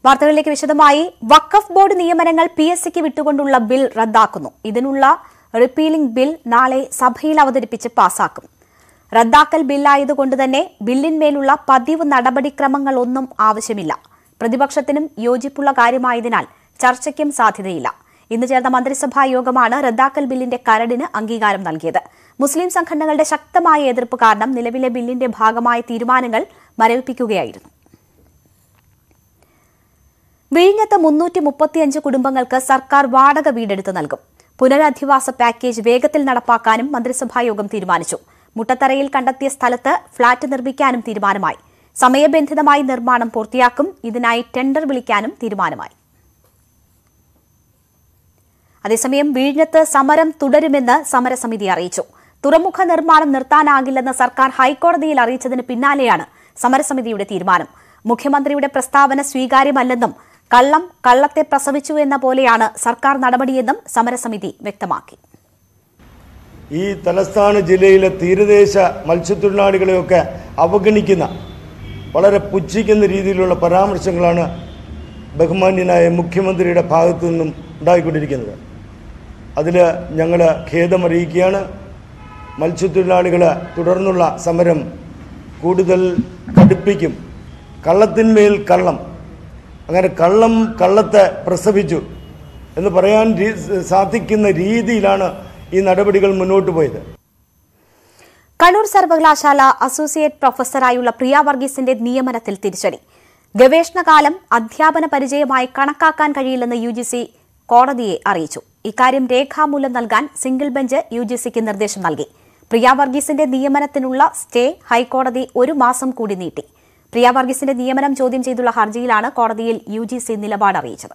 വാർത്തകളിലേക്ക് വിശദമായി വഖഫ് ബോർഡ് നിയമനങ്ങൾ പി എസ് സിക്ക് വിട്ടുകൊണ്ടുള്ള ബിൽ റദ്ദാക്കുന്നു ഇതിനുള്ള റിപ്പീലിംഗ് ബിൽ നാളെ സഭയിൽ അവതരിപ്പിച്ച് പാസാക്കും റദ്ദാക്കൽ ബില്ലായതുകൊണ്ട് തന്നെ ബില്ലിന്മേലുള്ള പതിവ് നടപടിക്രമങ്ങളൊന്നും ആവശ്യമില്ല പ്രതിപക്ഷത്തിനും യോജിപ്പുള്ള കാര്യമായതിനാൽ ചർച്ചയ്ക്കും സാധ്യതയില്ല ഇന്ന് ചേർന്ന മന്ത്രിസഭാ യോഗമാണ് റദ്ദാക്കൽ ബില്ലിന്റെ കരടിന് അംഗീകാരം നൽകിയത് മുസ്ലിം സംഘടനകളുടെ ശക്തമായ എതിർപ്പ് കാരണം നിലവിലെ ബില്ലിന്റെ ഭാഗമായ തീരുമാനങ്ങൾ മരവിപ്പിക്കുകയായിരുന്നു വിഴിഞ്ഞത്ത് മുന്നൂറ്റി മുപ്പത്തിയഞ്ച് കുടുംബങ്ങൾക്ക് സർക്കാർ വാടക വീടെടുത്ത് നൽകും പുനരധിവാസ പാക്കേജ് വേഗത്തിൽ നടപ്പാക്കാനും മന്ത്രിസഭായോഗം തീരുമാനിച്ചു മുട്ടത്തറയിൽ കണ്ടെത്തിയ സ്ഥലത്ത് ഫ്ളാറ്റ് നിർമ്മിക്കാനും തീരുമാനമായി സമയബന്ധിതമായി നിർമ്മാണം പൂർത്തിയാക്കും ഇതിനായി ടെൻഡർ വിളിക്കാനും തീരുമാനമായി അതേസമയം വിഴിഞ്ഞത്ത് സമരം തുടരുമെന്ന് സമരസമിതി അറിയിച്ചു തുറമുഖ നിർമ്മാണം നിർത്താനാകില്ലെന്ന് സർക്കാർ ഹൈക്കോടതിയിൽ അറിയിച്ചതിന് പിന്നാലെയാണ് സമരസമിതിയുടെ തീരുമാനം മുഖ്യമന്ത്രിയുടെ പ്രസ്താവന സ്വീകാര്യമല്ലെന്നും കള്ളം കള്ളത്തെ പ്രസവിച്ചു എന്ന പോലെയാണ് സർക്കാർ നടപടിയെന്നും സമരസമിതി വ്യക്തമാക്കി ഈ തലസ്ഥാന ജില്ലയിലെ തീരദേശ മത്സ്യത്തൊഴിലാളികളെയൊക്കെ അവഗണിക്കുന്ന വളരെ പുച്ഛിക്കുന്ന രീതിയിലുള്ള പരാമർശങ്ങളാണ് ബഹുമാന്യനായ മുഖ്യമന്ത്രിയുടെ ഭാഗത്തു നിന്നും ഉണ്ടായിക്കൊണ്ടിരിക്കുന്നത് അതിൽ ഞങ്ങൾ ഖേദമറിയിക്കുകയാണ് മത്സ്യത്തൊഴിലാളികൾ തുടർന്നുള്ള സമരം കൂടുതൽ കടുപ്പിക്കും കള്ളത്തിന്മേൽ കള്ളം അങ്ങനെ കള്ളം കള്ളത്തെ പ്രസവിച്ചു എന്ന് പറയാൻ രീ- സാധിക്കുന്ന രീതിയിലാണ് ഈ നടപടികൾ മുന്നോട്ട് പോയത് കണ്ണൂർ സർവകലാശാല അസോസിയേറ്റ് പ്രൊഫസറായുള്ള പ്രിയ വർഗീസിന്റെ നിയമനത്തിൽ തിരിച്ചടി ഗവേഷണകാലം അധ്യാപന പരിചയമായി കണക്കാക്കാൻ കഴിയില്ലെന്ന് യു ജി സി കോടതിയെ അറിയിച്ചു ഇക്കാര്യം രേഖാമൂലം നൽകാൻ സിംഗിൾ ബെഞ്ച് യു ജി സിക്ക് നിർദ്ദേശം നൽകി പ്രിയ വർഗീസിന്റെ നിയമനത്തിനുള്ള സ്റ്റേ ഹൈക്കോടതി ഒരു മാസം കൂടി നീട്ടി പ്രിയ വർഗീസിന്റെ നിയമനം ചോദ്യം ചെയ്തുള്ള ഹർജിയിലാണ് കോടതിയിൽ യു ജി സി നിലപാട് അറിയിച്ചത്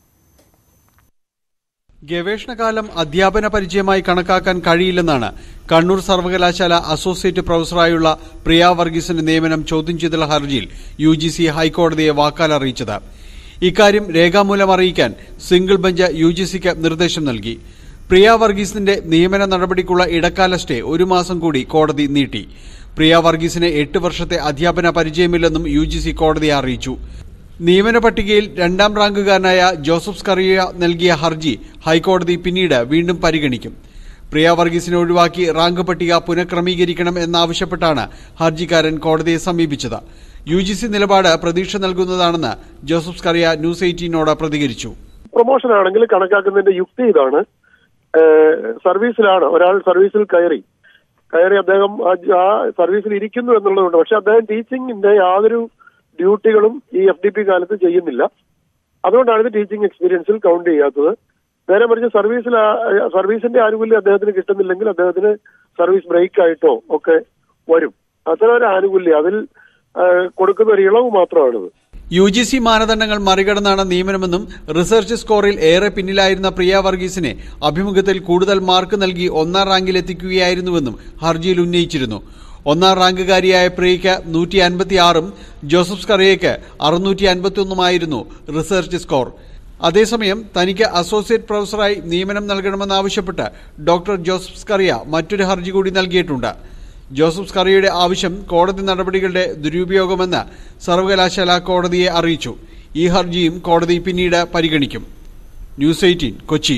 ഗവേഷണകാലം അധ്യാപന പരിചയമായി കണക്കാക്കാൻ കഴിയില്ലെന്നാണ് കണ്ണൂർ സർവകലാശാല അസോസിയേറ്റ് പ്രൊഫസറായുള്ള പ്രിയ വർഗീസിന്റെ നിയമനം ചോദ്യം ചെയ്തുള്ള ഹർജിയിൽ യു ജി സി ഹൈക്കോടതിയെ വാക്കാൽ അറിയിച്ചത് ഇക്കാര്യം രേഖാമൂലം അറിയിക്കാൻ സിംഗിൾ ബെഞ്ച് യു ജി സിക്ക് നിർദ്ദേശം നൽകി പ്രിയ വർഗീസിന്റെ നിയമന നടപടിക്കുള്ള ഇടക്കാല സ്റ്റേ ഒരു മാസം കൂടി കോടതി നീട്ടി പ്രിയ വർഗീസിന് എട്ട് വർഷത്തെ അധ്യാപന പരിചയമില്ലെന്നും യു ജി സി കോടതിയെ അറിയിച്ചു നിയമന പട്ടികയിൽ രണ്ടാം റാങ്കുകാരനായ ജോസഫ് സ്കറിയ നൽകിയ ഹർജി ഹൈക്കോടതി പിന്നീട് വീണ്ടും പരിഗണിക്കും പ്രിയ വർഗീസിനെ ഒഴിവാക്കി റാങ്ക് പട്ടിക പുനഃക്രമീകരിക്കണം എന്നാവശ്യപ്പെട്ടാണ് ഹർജിക്കാരൻ കോടതിയെ സമീപിച്ചത് യു ജി സി നിലപാട് പ്രതീക്ഷ നൽകുന്നതാണെന്ന് ജോസഫ് സ്കറിയ ന്യൂസ് എയ്റ്റീനോട് പ്രതികരിച്ചു പ്രൊമോഷൻ ആണെങ്കിൽ കണക്കാക്കുന്നതിന്റെ യുക്തി ഇതാണ് ഏഹ് സർവീസിലാണ് ഒരാൾ സർവീസിൽ കയറി കയറി അദ്ദേഹം ആ ജ- ആ സർവീസിൽ ഇരിക്കുന്നു എന്നുള്ളതുകൊണ്ട് പക്ഷെ അദ്ദേഹം ടീച്ചിങ്ങിന്റെ യാതൊരു ഡ്യൂട്ടികളും ഈ എഫ് ഡി പി കാലത്ത് ചെയ്യുന്നില്ല അതുകൊണ്ടാണ് ഇത് ടീച്ചിങ് എക്സ്പീരിയൻസിൽ കൗണ്ട് ചെയ്യാത്തത് നേരെ മറിച്ച് സർവീസിൽ ആ- സർവീസിന്റെ ആനുകൂല്യം അദ്ദേഹത്തിന് കിട്ടുന്നില്ലെങ്കിൽ അദ്ദേഹത്തിന് സർവീസ് ബ്രേക്ക് ആയിട്ടോ ഒക്കെ വരും അത്തരം ഒരു ആനുകൂല്യം അതിൽ ആ, കൊടുക്കുന്ന ഒരു ഇളവ് മാത്രമാണിത് യു ജി സി മാനദണ്ഡങ്ങൾ മറികടന്നാണ് നിയമനമെന്നും റിസർച്ച് സ്കോറിൽ ഏറെ പിന്നിലായിരുന്ന പ്രിയ വർഗീസിനെ അഭിമുഖത്തിൽ കൂടുതൽ മാർക്ക് നൽകി ഒന്നാം റാങ്കിലെത്തിക്കുകയായിരുന്നുവെന്നും ഹർജിയിൽ ഉന്നയിച്ചിരുന്നു ഒന്നാം റാങ്കുകാരിയായ പ്രിയയ്ക്ക് നൂറ്റി അൻപത്തിയാറും ജോസഫ് സ്കറിയയ്ക്ക് അറുന്നൂറ്റി അൻപത്തിയൊന്നുമായിരുന്നു റിസർച്ച് സ്കോർ അതേസമയം തനിക്ക് അസോസിയേറ്റ് പ്രൊഫസറായി നിയമനം നൽകണമെന്നാവശ്യപ്പെട്ട് ഡോക്ടർ ജോസഫ് സ്കറിയ മറ്റൊരു ഹർജി കൂടി നൽകിയിട്ടുണ്ട് ജോസഫ് സ്കറിയയുടെ ആവശ്യം കോടതി നടപടികളുടെ ദുരുപയോഗമെന്ന് സർവകലാശാല കോടതിയെ അറിയിച്ചു ഈ ഹർജിയും കോടതി പിന്നീട് പരിഗണിക്കും news eighteen Kochi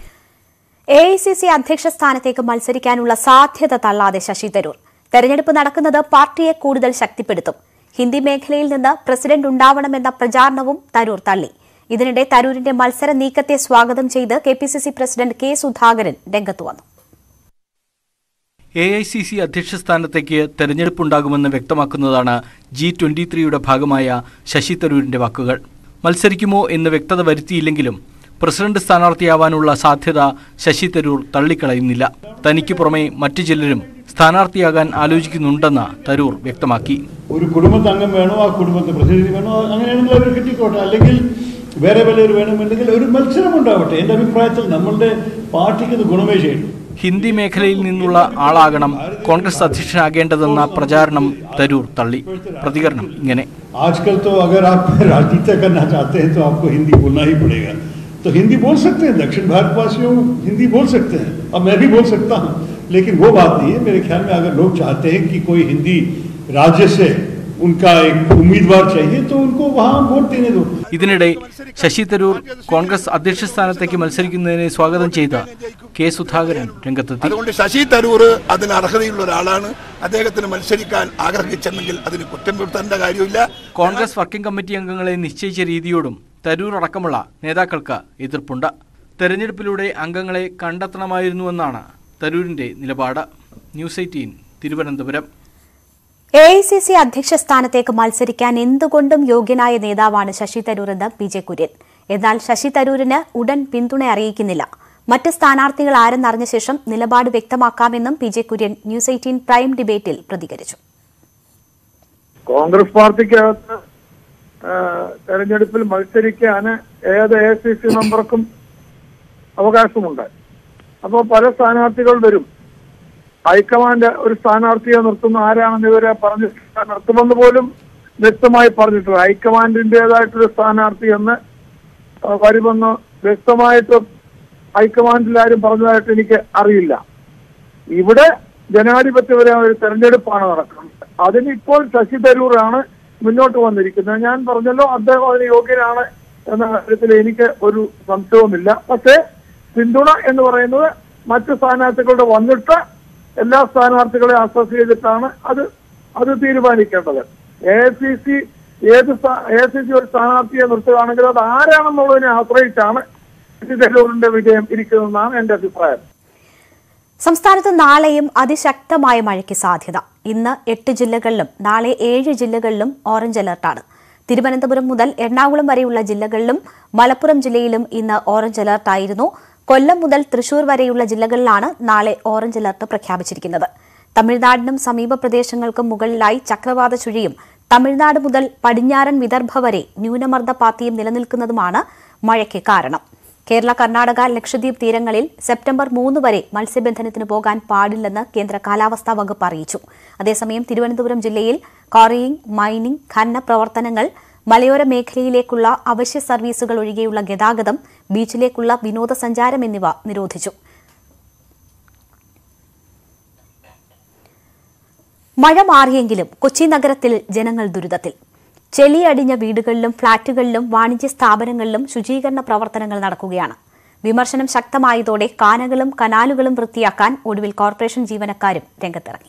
A I C C അധ്യക്ഷ സ്ഥാനത്തേക്ക് മത്സരിക്കാനുള്ള സാധ്യത തള്ളാതെ ശശി തരൂർ തെരഞ്ഞെടുപ്പ് നടക്കുന്നത് പാർട്ടിയെ കൂടുതൽ ശക്തിപ്പെടുത്തും ഹിന്ദി മേഖലയിൽ നിന്ന് പ്രസിഡന്റ് ഉണ്ടാവണമെന്ന പ്രചാരണവും തരൂർ തള്ളി ഇതിനിടെ തരൂരിന്റെ മത്സര നീക്കത്തെ സ്വാഗതം ചെയ്ത് K P C C president K Sudhakaran രംഗത്ത് വന്നു എ ഐ സി സി അധ്യക്ഷ സ്ഥാനത്തേക്ക് തെരഞ്ഞെടുപ്പുണ്ടാകുമെന്ന് വ്യക്തമാക്കുന്നതാണ് ജി ട്വന്റി ത്രീയുടെ ഭാഗമായ ശശി തരൂരിന്റെ വാക്കുകൾ മത്സരിക്കുമോ എന്ന് വ്യക്തത വരുത്തിയില്ലെങ്കിലും പ്രസിഡന്റ് സ്ഥാനാർത്ഥിയാവാനുള്ള സാധ്യത ശശി തരൂർ തള്ളിക്കളയുന്നില്ല തനിക്ക് പുറമെ മറ്റു ചിലരും സ്ഥാനാർത്ഥിയാകാൻ ആലോചിക്കുന്നുണ്ടെന്ന് തരൂർ വ്യക്തമാക്കി ഒരു കുടുംബത്തെ അംഗം വേണോ ആ കുടുംബത്തെ പ്രതിനിധി വേണോ അങ്ങനെയാണെങ്കിൽ അവർ കിട്ടിക്കോട്ടെ അല്ലെങ്കിൽ വേറെ വല്ലവർ വേണമെന്നുണ്ടെങ്കിൽ ഒരു മത്സരം ഉണ്ടാവട്ടെ എൻ്റെ അഭിപ്രായത്തിൽ നമ്മളുടെ പാർട്ടിക്ക് ഇത് ഗുണമേ ചെയ്യും ഹിന്ദി മേഖലയിൽ നിന്നുള്ള ആളാകണം കോൺഗ്രസ് അധ്യക്ഷനാകേണ്ടതെന്ന പ്രചാരണം തരൂർ തള്ളി പ്രതികരണം ഇങ്ങനെ आजकल तो अगर आप राजनीति करना चाहते हैं तो आपको हिंदी बोलना ही पड़ेगा तो हिंदी बोल सकते हैं दक्षिण भारतवासियों हिंदी बोल सकते हैं अब मैं भी बोल सकता हूँ लेकिन वो बात नहीं है मेरे ख्याल में अगर लोग चाहते हैं कि कोई हिंदी राज्य से उनका एक उम्मीदवार चाहिए तो उनको वहाँ वोट देने दो ഇതിനിടെ ശശി തരൂർ കോൺഗ്രസ് അധ്യക്ഷ സ്ഥാനത്തേക്ക് മത്സരിക്കുന്നതിനെ സ്വാഗതം ചെയ്ത കെ സുധാകരൻ രംഗത്തെത്തി അതുകൊണ്ട് ശശി തരൂർ അതിന് അർഹതയുള്ള ഒരാളാണ് അദ്ദേഹത്തിന് മത്സരിക്കാൻ ആഗ്രഹിച്ചെങ്കിൽ അതിന് കുറ്റം വരുത്തേണ്ട കാര്യമില്ല കോൺഗ്രസ് വർക്കിംഗ് കമ്മിറ്റി അംഗങ്ങളെ നിശ്ചയിച്ച രീതിയോടും തരൂർ അടക്കമുള്ള നേതാക്കൾക്ക് എതിർപ്പുണ്ട് തെരഞ്ഞെടുപ്പിലൂടെ അംഗങ്ങളെ കണ്ടെത്തണമായിരുന്നുവെന്നാണ് തരൂരിന്റെ നിലപാട് news eighteen Thiruvananthapuram A I C C അധ്യക്ഷ സ്ഥാനത്തേക്ക് മത്സരിക്കാൻ എന്തുകൊണ്ടും യോഗ്യനായ നേതാവാണ് ശശി തരൂർ എന്ന് പി ജെ കുര്യൻ എന്നാൽ ശശി തരൂരിന് ഉടൻ പിന്തുണ അറിയിക്കുന്നില്ല മറ്റ് സ്ഥാനാർത്ഥികൾ ആരെന്നറിഞ്ഞ ശേഷം നിലപാട് വ്യക്തമാക്കാമെന്നും P J Kurian news eighteen prime ഡിബേറ്റിൽ പ്രതികരിച്ചു കോൺഗ്രസ് പാർട്ടിക്കകത്ത് ആ, തെരഞ്ഞെടുപ്പിൽ മത്സരിക്കാൻ ഏത് എ സി സി മെമ്പർക്കും അവകാശമുണ്ട് അപ്പോൾ പല സ്ഥാനാർത്ഥികൾ വരും ഹൈക്കമാൻഡ് ഒരു സ്ഥാനാർത്ഥിയെ നിർത്തുന്ന ആരാണെന്ന് ഇവരെ പറഞ്ഞു നിർത്തുമെന്ന് പോലും വ്യക്തമായി പറഞ്ഞിട്ടുണ്ട് ഹൈക്കമാൻഡിന്റേതായിട്ടൊരു സ്ഥാനാർത്ഥി എന്ന് ആ, വരുമെന്ന് വ്യക്തമായിട്ട് ഹൈക്കമാൻഡിൽ ആരും പറഞ്ഞതായിട്ട് എനിക്ക് അറിയില്ല ഇവിടെ ജനാധിപത്യപരമായ ഒരു തെരഞ്ഞെടുപ്പാണ് നടക്കുന്നത് അതിന് ഇപ്പോൾ ശശി തരൂറാണ് മുന്നോട്ട് വന്നിരിക്കുന്നത് ഞാൻ പറഞ്ഞല്ലോ അദ്ദേഹം അതിന് യോഗ്യനാണ് എന്ന കാര്യത്തിൽ എനിക്ക് ഒരു സംശയവുമില്ല പക്ഷേ പിന്തുണ എന്ന് പറയുന്നത് മറ്റു സ്ഥാനാർത്ഥികളുടെ വന്നിട്ട് എല്ലാ സ്ഥാനാർത്ഥികളെ അസസ് ചെയ്തിട്ടാണ് അത് അത് തീരുമാനിക്കേണ്ടത് എ സി സി ഏത് എ സി സി ഒരു സ്ഥാനാർത്ഥിയെ നിർത്തുകയാണെങ്കിൽ അത് ആരാണെന്നുള്ളതിനെ ആശ്രയിച്ചാണ് ശശി തരൂറിന്റെ വിജയം ഇരിക്കുന്നതെന്നാണ് എന്റെ അഭിപ്രായം സംസ്ഥാനത്ത് നാളെയും അതിശക്തമായ മഴയ്ക്ക് സാധ്യത ഇന്ന് എട്ട് ജില്ലകളിലും നാളെ ഏഴ് ജില്ലകളിലും ഓറഞ്ച് അലർട്ടാണ് തിരുവനന്തപുരം മുതൽ എറണാകുളം വരെയുള്ള ജില്ലകളിലും മലപ്പുറം ജില്ലയിലും ഇന്ന് ഓറഞ്ച് അലർട്ടായിരുന്നു കൊല്ലം മുതൽ തൃശൂർ വരെയുള്ള ജില്ലകളിലാണ് നാളെ ഓറഞ്ച് അലർട്ട് പ്രഖ്യാപിച്ചിരിക്കുന്നത് തമിഴ്നാടിനും സമീപ പ്രദേശങ്ങൾക്കും മുകളിലായി ചക്രവാത ചുഴിയും തമിഴ്നാട് മുതൽ പടിഞ്ഞാറൻ വിദർഭ വരെ ന്യൂനമർദ്ദ പാത്തിയും നിലനിൽക്കുന്നതുമാണ് മഴയ്ക്ക് കാരണം കേരള കർണാടക ലക്ഷദ്വീപ് തീരങ്ങളിൽ സെപ്റ്റംബർ മൂന്ന് വരെ മത്സ്യബന്ധനത്തിന് പോകാൻ പാടില്ലെന്ന് കേന്ദ്ര കാലാവസ്ഥാ വകുപ്പ് അറിയിച്ചു അതേസമയം തിരുവനന്തപുരം ജില്ലയിൽ ക്വാറിയിംഗ് മൈനിംഗ് ഖനന പ്രവർത്തനങ്ങൾ മലയോര മേഖലയിലേക്കുള്ള അവശ്യ സർവീസുകൾ ഒഴികെയുള്ള ഗതാഗതം ബീച്ചിലേക്കുള്ള വിനോദസഞ്ചാരം എന്നിവ നിരോധിച്ചു മഴ മാറിയെങ്കിലും കൊച്ചി നഗരത്തിൽ ജനങ്ങൾ ദുരിതത്തിൽ ചെളിയടിഞ്ഞ വീടുകളിലും ഫ്ളാറ്റുകളിലും വാണിജ്യ സ്ഥാപനങ്ങളിലും ശുചീകരണ പ്രവർത്തനങ്ങൾ നടക്കുകയാണ് വിമർശനം ശക്തമായതോടെ കാനകളും കനാലുകളും വൃത്തിയാക്കാൻ ഒടുവിൽ കോർപ്പറേഷൻ ജീവനക്കാരും രംഗത്തിറങ്ങി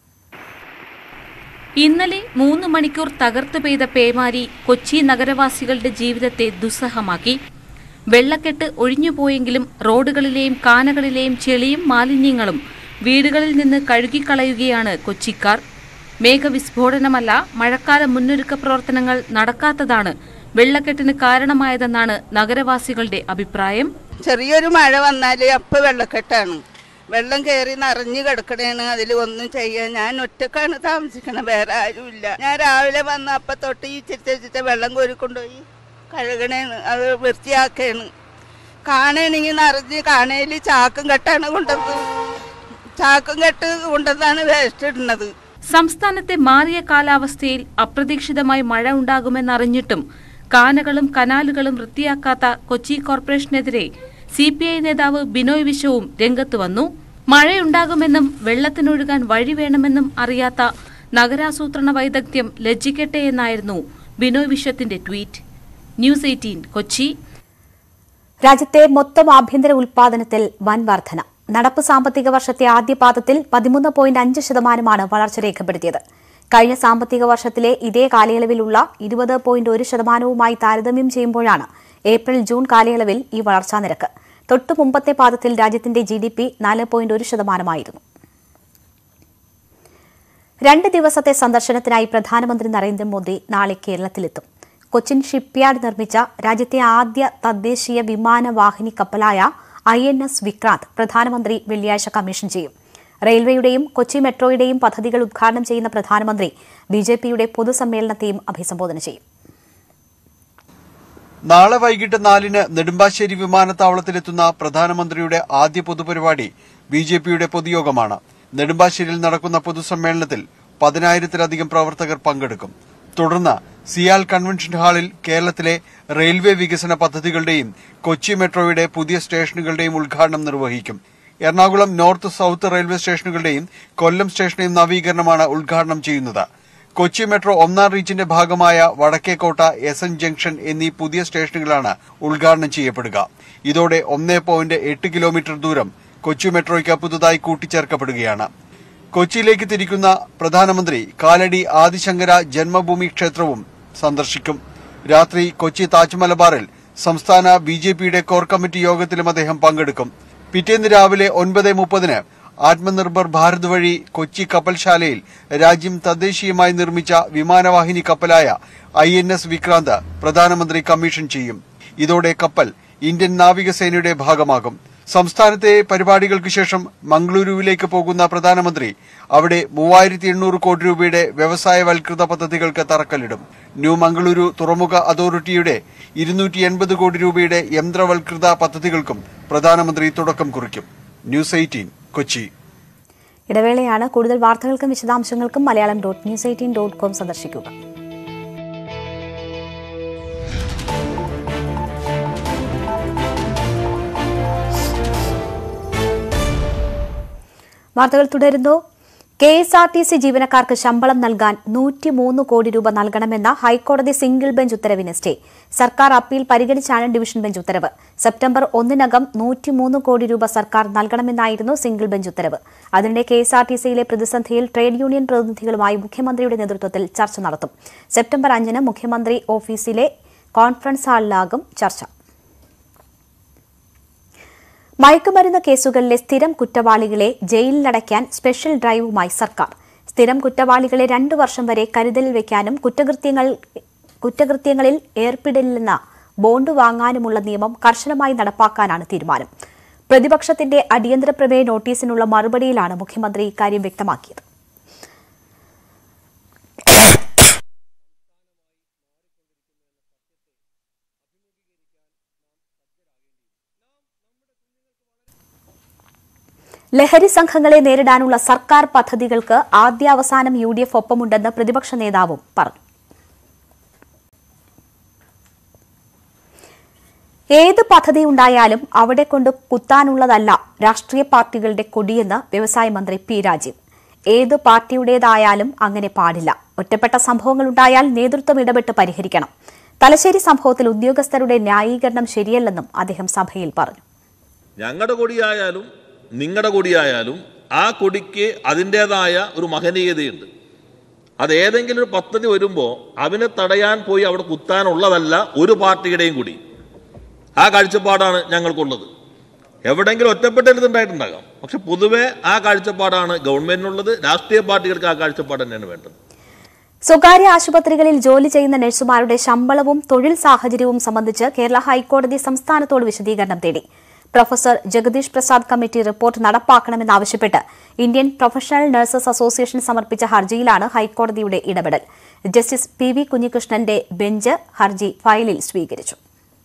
ഇന്നലെ മൂന്ന് മണിക്കൂർ തകർത്തു പെയ്ത പേമാരി കൊച്ചി നഗരവാസികളുടെ ജീവിതത്തെ ദുസ്സഹമാക്കി വെള്ളക്കെട്ട് ഒഴിഞ്ഞുപോയെങ്കിലും റോഡുകളിലെയും കാനകളിലെയും ചെളിയും മാലിന്യങ്ങളും വീടുകളിൽ നിന്ന് കഴുകിക്കളയുകയാണ് കൊച്ചിക്കാർ മേഘവിസ്ഫോടനമല്ല മഴക്കാല മുന്നൊരുക്ക പ്രവർത്തനങ്ങൾ നടക്കാത്തതാണ് വെള്ളക്കെട്ടിന് കാരണമായതെന്നാണ് നഗരവാസികളുടെ അഭിപ്രായം ചെറിയൊരു മഴ വന്നാൽ അപ്പം വെള്ളക്കെട്ടാണ് വെള്ളം കയറി നിറഞ്ഞു കിടക്കണേണ് അതിൽ ഒന്നും ചെയ്യാൻ ഞാൻ ഒറ്റക്കാണ് താമസിക്കണത് വേറെ ആരുമില്ല ഞാൻ രാവിലെ വന്ന അപ്പം തൊട്ട് ഈ ചിരിച്ച വെള്ളം കോരിക്കൊണ്ടുപോയി കഴുകണേണ് അത് വൃത്തിയാക്കേണ് കാണണമെങ്കിൽ നിറഞ്ഞ് കാണയിൽ ചാക്കും കെട്ടാണ് കൊണ്ടത് ചാക്കും കെട്ട് കൊണ്ടതാണ് വേസ്റ്റ് ഇടുന്നത് സംസ്ഥാനത്തെ മാറിയ കാലാവസ്ഥയിൽ അപ്രതീക്ഷിതമായി മഴ ഉണ്ടാകുമെന്നറിഞ്ഞിട്ടും കാനകളും കനാലുകളും വൃത്തിയാക്കാത്ത കൊച്ചി കോർപ്പറേഷനെതിരെ സി പി ഐ നേതാവ് ബിനോയ് വിശ്വവും രംഗത്ത് വന്നു മഴയുണ്ടാകുമെന്നും വെള്ളത്തിനൊഴുകാൻ വഴി വേണമെന്നും അറിയാത്ത നഗരാസൂത്രണ വൈദഗ്ധ്യം ലജ്ജിക്കട്ടെ എന്നായിരുന്നു ബിനോയ് വിശ്വത്തിന്റെ ട്വീറ്റ് ന്യൂസ് എയ്റ്റീൻ കൊച്ചി രാജ്യത്തെ മൊത്തം ആഭ്യന്തര ഉൽപാദനത്തിൽ വൻ വർധന നടപ്പ് സാമ്പത്തിക വർഷത്തെ ആദ്യപാദത്തിൽ പതിമൂന്ന് പോയിന്റ് അഞ്ച് ശതമാനമാണ് വളർച്ച രേഖപ്പെടുത്തിയത് കഴിഞ്ഞ സാമ്പത്തിക വർഷത്തിലെ ഇതേ കാലയളവിലുള്ള ഇരുപത് പോയിന്റ് ഒരു ശതമാനവുമായി താരതമ്യം ചെയ്യുമ്പോഴാണ് ഏപ്രിൽ ജൂൺ കാലയളവിൽ ഈ വളർച്ചാ നിരക്ക് തൊട്ടു മുമ്പത്തെ പാദത്തിൽ രാജ്യത്തിന്റെ ജി ഡി പി നാല് പോയിന്റ് ഒരു ശതമാനമായിരുന്നു രണ്ട് ദിവസത്തെ സന്ദർശനത്തിനായി പ്രധാനമന്ത്രി നരേന്ദ്രമോദി നാളെ കേരളത്തിലെത്തും കൊച്ചിൻ ഷിപ്പ്യാർഡ് നിർമ്മിച്ച രാജ്യത്തെ ആദ്യ തദ്ദേശീയ വിമാനവാഹിനി കപ്പലായ ഐ എൻ എസ് വിക്രാന്ത് പ്രധാനമന്ത്രി വെള്ളിയാഴ്ച കമ്മീഷൻ ചെയ്യും റെയിൽവേയുടെയും കൊച്ചി മെട്രോയുടെയും പദ്ധതികൾ ഉദ്ഘാടനം ചെയ്യുന്ന പ്രധാനമന്ത്രി ബി ജെ പിയുടെ പൊതുസമ്മേളനത്തെയും അഭിസംബോധന ചെയ്യും നാളെ വൈകിട്ട് നാലിന് നെടുമ്പാശ്ശേരി വിമാനത്താവളത്തിലെത്തുന്ന പ്രധാനമന്ത്രിയുടെ ആദ്യ പൊതുപരിപാടി ബി ജെ പിയുടെ പൊതുയോഗമാണ് നെടുമ്പാശ്ശേരിയിൽ നടക്കുന്ന പൊതുസമ്മേളനത്തിൽ പതിനായിരത്തിലധികം പ്രവർത്തകർ പങ്കെടുക്കും തുടർന്ന് സിയാൽ കൺവെൻഷൻ ഹാളിൽ കേരളത്തിലെ റെയിൽവേ വികസന പദ്ധതികളുടെയും കൊച്ചി മെട്രോയുടെ പുതിയ സ്റ്റേഷനുകളുടെയും ഉദ്ഘാടനം നിർവഹിക്കും എറണാകുളം നോർത്ത് സൌത്ത് റെയിൽവേ സ്റ്റേഷനുകളുടെയും കൊല്ലം സ്റ്റേഷന്റെയും നവീകരണമാണ് ഉദ്ഘാടനം ചെയ്യുന്നത് കൊച്ചി മെട്രോ ഒന്നാം റീച്ചിന്റെ ഭാഗമായ വടക്കേക്കോട്ട എസ് എൻ ജംഗ്ഷൻ എന്നീ പുതിയ സ്റ്റേഷനുകളാണ് ഉദ്ഘാടനം ചെയ്യപ്പെടുക ഇതോടെ ഒന്നേ പോയിന്റ് എട്ട് കിലോമീറ്റർ ദൂരം കൊച്ചി മെട്രോയ്ക്ക് പുതുതായി കൂട്ടിച്ചേർക്കപ്പെടുകയാണ് കൊച്ചിയിലേക്ക് തിരിക്കുന്ന പ്രധാനമന്ത്രി കാലടി ആദിശങ്കര ജന്മഭൂമി ക്ഷേത്രവും സന്ദർശിക്കും രാത്രി കൊച്ചി താജ് മലബാറിൽ സംസ്ഥാന ബി ജെ പിയുടെ കോർ കമ്മിറ്റി യോഗത്തിലും അദ്ദേഹം പങ്കെടുക്കും പിറ്റേന്ന് രാവിലെ ഒൻപത് മുപ്പതിന് ആത്മനിർഭർ ഭാരത് വഴി കൊച്ചി കപ്പൽശാലയിൽ രാജ്യം തദ്ദേശീയമായി നിർമ്മിച്ച വിമാനവാഹിനി കപ്പലായ ഐ എൻ എസ് വിക്രാന്ത് പ്രധാനമന്ത്രി കമ്മീഷൻ ചെയ്യും ഇതോടെ കപ്പൽ ഇന്ത്യൻ നാവികസേനയുടെ ഭാഗമാകും സംസ്ഥാനത്തെ പരിപാടികൾക്ക് ശേഷം മംഗളൂരുവിലേക്ക് പോകുന്ന പ്രധാനമന്ത്രി അവിടെ മൂവായിരത്തി എണ്ണൂറ് കോടി രൂപയുടെ വ്യവസായവൽകൃത പദ്ധതികൾക്ക് തറക്കല്ലിടും ന്യൂ മംഗളൂരു തുറമുഖ അതോറിറ്റിയുടെ ഇരുന്നൂറ്റി എൺപത് കോടി രൂപയുടെ യന്ത്രവൽകൃത പദ്ധതികൾക്കും പ്രധാനമന്ത്രി തുടക്കം കുറിക്കും ന്യൂസ് എയ്റ്റീൻ കൊച്ചി ഇടവേളയാണ് കൂടുതൽ വാർത്തകൾക്കും വിശദാംശങ്ങൾക്കും Malayalam dot news eighteen dot com സന്ദർശിക്കുക വാർത്തകൾ തുടരുന്നു K S R T C ജീവനക്കാർക്ക് ശമ്പളം നൽകാൻ നൂറ്റിമൂന്ന് കോടി രൂപ നൽകണമെന്ന ഹൈക്കോടതി സിംഗിൾ ബെഞ്ച് ഉത്തരവിന് സ്റ്റേ സർക്കാർ അപ്പീൽ പരിഗണിച്ചാണ് ഡിവിഷൻ ബെഞ്ച് ഉത്തരവ് സെപ്റ്റംബർ ഒന്നിനകം നൂറ്റിമൂന്ന് കോടി രൂപ സർക്കാർ നൽകണമെന്നായിരുന്നു സിംഗിൾ ബെഞ്ച് ഉത്തരവ് അതിനിടെ കെ എസ് ആർ ടി സിയിലെ പ്രതിസന്ധിയിൽ ട്രേഡ് യൂണിയൻ പ്രതിനിധികളുമായി മുഖ്യമന്ത്രിയുടെ നേതൃത്വത്തിൽ ചർച്ച നടത്തും സെപ്റ്റംബർ അഞ്ചിന് മുഖ്യമന്ത്രി ഓഫീസിലെ കോൺഫറൻസ് ഹാളിലാകും ചർച്ച മയക്കുമരുന്ന് കേസുകളിലെ സ്ഥിരം കുറ്റവാളികളെ ജയിലിലടയ്ക്കാൻ സ്പെഷ്യൽ ഡ്രൈവുമായി സർക്കാർ സ്ഥിരം കുറ്റവാളികളെ രണ്ടു വർഷം വരെ കരുതലിൽ വയ്ക്കാനും കുറ്റകൃത്യങ്ങൾ കുറ്റകൃത്യങ്ങളിൽ ഏർപ്പെടില്ലെന്ന ബോണ്ട് വാങ്ങാനുമുള്ള നിയമം കർശനമായി നടപ്പാക്കാനാണ് തീരുമാനം പ്രതിപക്ഷത്തിന്റെ അടിയന്തര പ്രമേയ നോട്ടീസിനുള്ള മറുപടിയിലാണ് മുഖ്യമന്ത്രി ഇക്കാര്യം വ്യക്തമാക്കിയത് ലഹരി സംഘങ്ങളെ നേരിടാനുള്ള സർക്കാർ പദ്ധതികൾക്ക് ആദ്യാവസാനം യു ഡി എഫ് ഒപ്പമുണ്ടെന്ന് പ്രതിപക്ഷ നേതാവും പറഞ്ഞു ഏത് പദ്ധതി ഉണ്ടായാലും അവിടെ കൊണ്ട് കുത്താനുള്ളതല്ല രാഷ്ട്രീയ പാർട്ടികളുടെ കൊടിയെന്ന് വ്യവസായ മന്ത്രി പി രാജീവ് ഏത് പാർട്ടിയുടേതായാലും അങ്ങനെ പാടില്ല ഒറ്റപ്പെട്ട സംഭവങ്ങൾ ഉണ്ടായാൽ നേതൃത്വം ഇടപെട്ട് പരിഹരിക്കണം തലശ്ശേരി സംഭവത്തിൽ ഉദ്യോഗസ്ഥരുടെ ന്യായീകരണം ശരിയല്ലെന്നും അദ്ദേഹം സഭയിൽ പറഞ്ഞു ഞങ്ങളുടെ കൊടിയായാലും നിങ്ങളുടെ കൊടിയായാലും ആ കൊടിക്ക് അതിൻ്റെതായ ഒരു മഹനീയതയുണ്ട് അത് ഏതെങ്കിലും ഒരു പദ്ധതി വരുമ്പോൾ അവനെ തടയാൻ പോയി അവിടെ കുത്താനുള്ളതല്ല ഒരു പാർട്ടിയുടെയും കൂടി ആ കാഴ്ചപ്പാടാണ് ഞങ്ങൾക്കുള്ളത് എവിടെയെങ്കിലും ഒറ്റപ്പെട്ടെടുത്തുണ്ടായിട്ടുണ്ടാകാം പക്ഷെ പൊതുവെ ആ കാഴ്ചപ്പാടാണ് ഗവൺമെന്റിനുള്ളത് രാഷ്ട്രീയ പാർട്ടികൾക്ക് ആ കാഴ്ചപ്പാട് തന്നെയാണ് വേണ്ടത് സ്വകാര്യ ആശുപത്രികളിൽ ജോലി ചെയ്യുന്ന നഴ്സുമാരുടെ ശമ്പളവും തൊഴിൽ സാഹചര്യവും സംബന്ധിച്ച് കേരള ഹൈക്കോടതി സംസ്ഥാനത്തോട് വിശദീകരണം തേടി professor Jagadish Prasad committee report നടപ്പാക്കണമെന്നാവശ്യപ്പെട്ട് ഇന്ത്യൻ പ്രൊഫഷണൽ നഴ്സസ് അസോസിയേഷൻ സമർപ്പിച്ച ഹർജിയിലാണ് ഹൈക്കോടതിയുടെ ഇടപെടൽ ജസ്റ്റിസ് പി വി കുഞ്ഞികൃഷ്ണന്റെ ബെഞ്ച് ഹർജി ഫയലിൽ സ്വീകരിച്ചു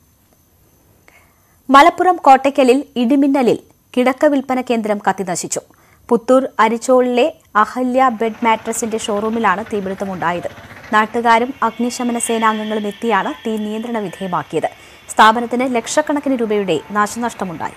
മലപ്പുറം കോട്ടയ്ക്കലിൽ ഇടിമിന്നലിൽ കിടക്ക വിൽപ്പന കേന്ദ്രം കത്തിനശിച്ചു പുത്തൂർ അരിച്ചോളിലെ അഹല്യ ബെഡ് മാട്രസിന്റെ ഷോറൂമിലാണ് തീപിടുത്തമുണ്ടായത് നാട്ടുകാരും അഗ്നിശമന സേനാംഗങ്ങളും എത്തിയാണ് തീ നിയന്ത്രണ വിധേയമാക്കിയത് സ്ഥാപനത്തിന് ലക്ഷക്കണക്കിന് രൂപയുടെ നാശനഷ്ടമുണ്ടായി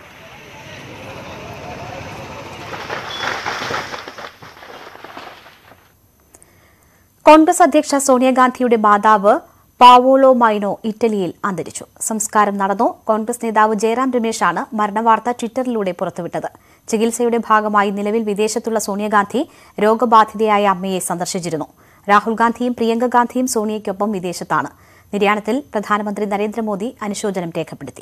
കോൺഗ്രസ് അധ്യക്ഷ സോണിയാഗാന്ധിയുടെ മാതാവ് പാവോളോ മൈനോ ഇറ്റലിയിൽ അന്തരിച്ചു സംസ്കാരം നടന്നു കോൺഗ്രസ് നേതാവ് ജയറാം രമേശാണ് മരണവാർത്ത ട്വിറ്ററിലൂടെ പുറത്തുവിട്ടത് ചികിത്സയുടെ ഭാഗമായി നിലവിൽ വിദേശത്തുള്ള സോണിയാഗാന്ധി രോഗബാധിതയായ അമ്മയെ സന്ദർശിച്ചിരുന്നു രാഹുൽ ഗാന്ധിയും പ്രിയങ്ക ഗാന്ധിയും സോണിയയ്ക്കൊപ്പം വിദേശത്താണ് നിര്യാണത്തിൽ പ്രധാനമന്ത്രി നരേന്ദ്രമോദി അനുശോചനം രേഖപ്പെടുത്തി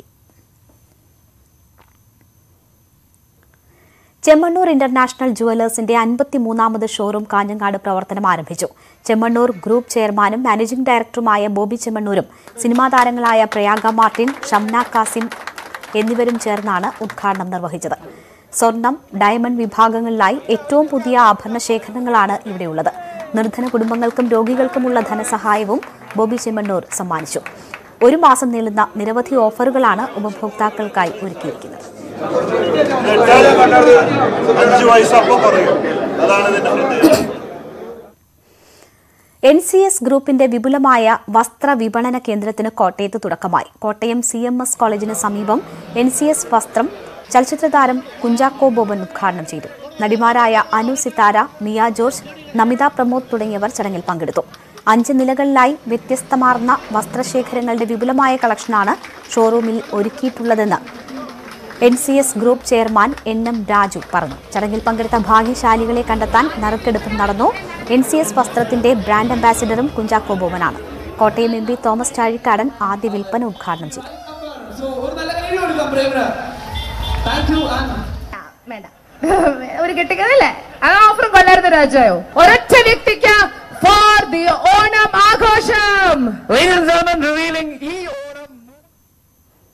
ചെമ്മണ്ണൂർ ഇന്റർനാഷണൽ ജുവലേഴ്സിന്റെ അൻപത്തിമൂന്നാമത് ഷോറൂം കാഞ്ഞങ്ങാട് പ്രവർത്തനം ആരംഭിച്ചു ചെമ്മണ്ണൂർ ഗ്രൂപ്പ് ചെയർമാനും മാനേജിംഗ് ഡയറക്ടറുമായ ബോബി ചെമ്മണ്ണൂരും സിനിമാ താരങ്ങളായ പ്രയാഗ മാർട്ടിൻ ഷംന കാസിം എന്നിവരും ചേർന്നാണ് ഉദ്ഘാടനം നിർവഹിച്ചത് സ്വർണം ഡയമണ്ട് വിഭാഗങ്ങളിലായി ഏറ്റവും പുതിയ ആഭരണ ശേഖരണങ്ങളാണ് ഇവിടെയുള്ളത് നിർധന കുടുംബങ്ങൾക്കും രോഗികൾക്കുമുള്ള ധനസഹായവും ബോബി ചെമ്മണ്ണൂർ സമ്മാനിച്ചു ഒരു മാസം നീളുന്ന നിരവധി ഓഫറുകളാണ് ഉപഭോക്താക്കൾക്കായി ഒരുക്കിയിരിക്കുന്നത് അഞ്ചു വയസ്സപ്പം പറയും അതാണ് ഇതിന്റെ പ്രത്യേകത എൻ സി എസ് ഗ്രൂപ്പിന്റെ വിപുലമായ വസ്ത്ര വിപണന കേന്ദ്രത്തിന് കോട്ടയത്ത് തുടക്കമായി കോട്ടയം സി എം എസ് കോളേജിന് സമീപം എൻ സി എസ് വസ്ത്രം ചലച്ചിത്രതാരം കുഞ്ചാക്കോ ബോബൻ ഉദ്ഘാടനം ചെയ്തു നടിമാരായ അനു സിതാര മിയ ജോർജ് നമിത പ്രമോദ് തുടങ്ങിയവർ ചടങ്ങിൽ പങ്കെടുത്തു അഞ്ച് നിലകളിലായി വ്യത്യസ്തമാർന്ന വസ്ത്രശേഖരങ്ങളുടെ വിപുലമായ കളക്ഷനാണ് ഷോറൂമിൽ ഒരുക്കിയിട്ടുള്ളതെന്ന് N C S group chairman N M Raju പറഞ്ഞു ചടങ്ങിൽ പങ്കെടുത്ത ഭാഗ്യശാലികളെ കണ്ടെത്താൻ നറുക്കെടുപ്പും നടന്നു എൻ സി എസ് വസ്ത്രത്തിന്റെ ബ്രാൻഡ് അംബാസിഡറും കുഞ്ചാക്കോ ബോബനാണ് Kottayam M P Thomas Chazhikadan ആദ്യ വിൽപ്പന ഉദ്ഘാടനം ചെയ്തു വേണ്ട ഒരു കെട്ടിക്കതല്ലേ ആ ഓഫറും കൊള്ളായിരുന്നു രാജായോ ഒരൊറ്റ വ്യക്തിക്ക് ഫോർ ദി ഓണം ആഘോഷം Ladies and gentlemen, revealing ഈ